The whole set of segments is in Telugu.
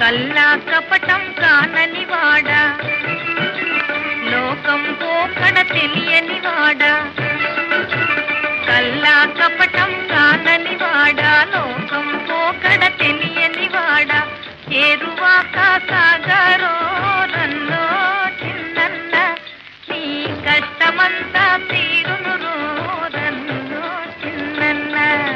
కల్లా కపటం కానని వాడా లోకం పోకడ తెలియని వాడా కల్లా కపటం కానని వాడా లోకం పోకడ తెలియని వాడా చేరువాక సాగరో రన్నో చిన్నన్న నీ కష్టమంతా తీరును రో రన్నో చిన్నన్న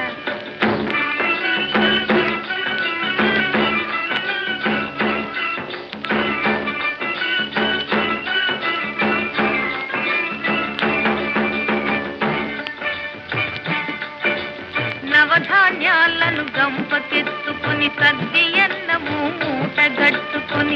నవధాన్యాలను గంపకెత్తుకొని సద్ది అన్నము మూటగట్టుకొని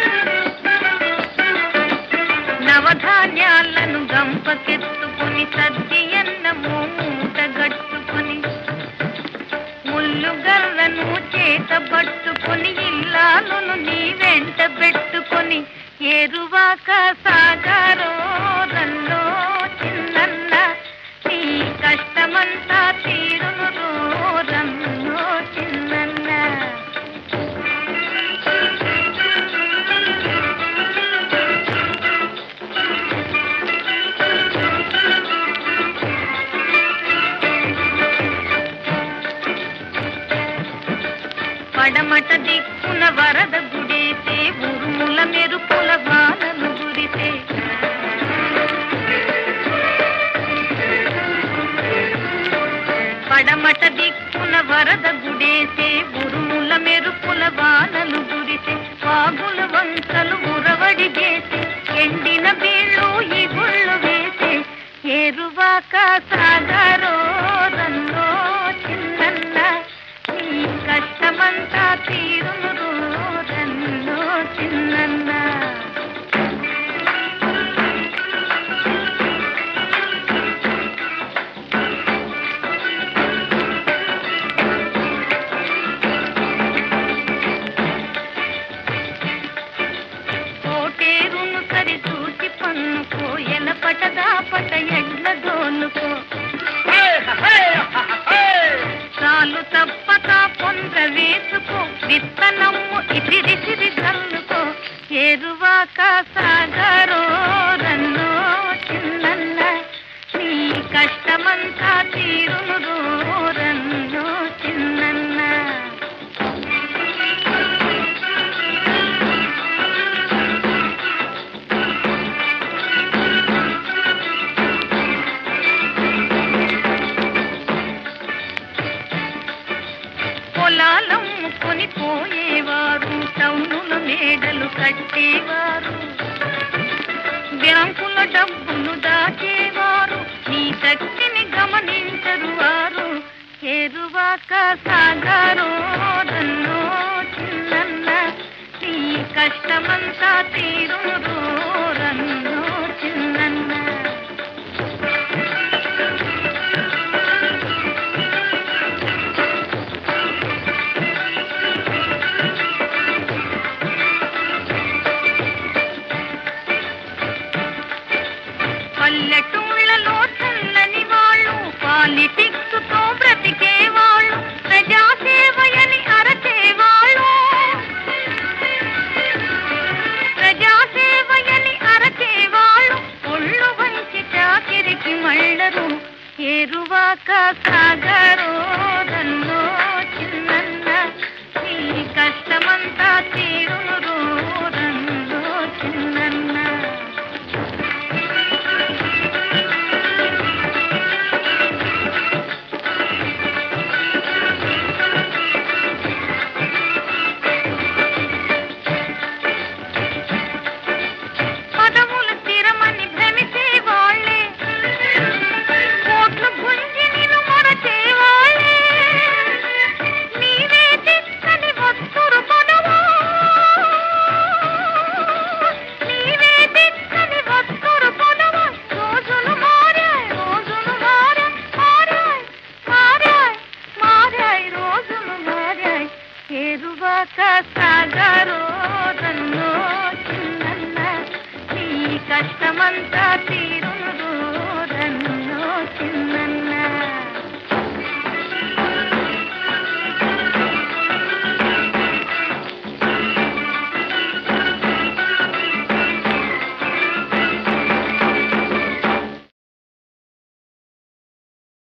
నవధాన్యాలను గంపకెత్తుకొని సద్ది అన్నము మూటగట్టుకొని ముళ్ళు గర్రను చేత పట్టుకొని ఇల్లాలను నీ వెంట పెట్టుకొని ఎరువాక సాగరో రన్నో చిన్నన్న నీ కష్టమంతా తీరును రో రన్నో చిన్నన్న పడమట దిక్కున వరద గుడేసే ఉరుముల మెరుపుల వానలు గురిసే పడమట దిక్కున వరద గుడేసే ఉరుముల మెరుపుల వానలు గురిసే వాగుల వంకలు ఉరవడి చేసే ఎండిన బీళ్ళు ఈ గుళ్ళు వేసే ఏరువాక సాగరో రన్నో చిన్నన్న నీ కష్టమంతా తీరును రో రన్నో చిన్నన్న కోటేరును సరి చూసి పన్నుకో ఎలపటదా పట ఎడ్ల దోనుకో చాలు తప్పక పొంద వేసుకో విత్తనమ్ము ఇసిరిసిరి చల్లుకో ఎరువాక సాగరో రన్నో చిన్నన్న నీ కష్టమంతా తీరును రో రన్నో చిన్నన్న పొలాలమ్ముకొని పోయేవారు టౌనుల మేడలు కట్టేవారు బ్యాంకుల డబ్బులు దాచేవారు నీ శక్తిని గమనించరు వారు ఎరువాక సాగరో రన్నో చిన్నన్న నీ కష్టమంతా తీరును రన్నో చిన్నన్న పల్లెటూళ్ళలో చల్లని వాళ్ళు పాలిటిక్స్ తో బ్రతికే వాళ్ళు ప్రజాసేవయని అరచేవాళ్ళు ప్రజాసేవయని అరచేవాళ్ళు ఒళ్ళు వంచి చాకిరికి మళ్ళరు ఎరువాక సాగరో రన్నో చిన్నన్న నీ కష్టమంతా తీరును రో రన్నో చిన్నన్న పదవులు స్థిరమని భ్రమిసే వాళ్ళే కోట్లు గుంజి నిన్ను మరచే వాళ్ళే నీవే చిక్కని వస్తురు పదవు నీవే చిక్కని వస్తురు పదవు రోజులు మారాయి రోజులు మారాయి మారాయి మారాయి మారాయి రోజులు మారాయి ఎరువాక సాగరో రన్నో చిన్నన్న నీ కష్టమంతా తీ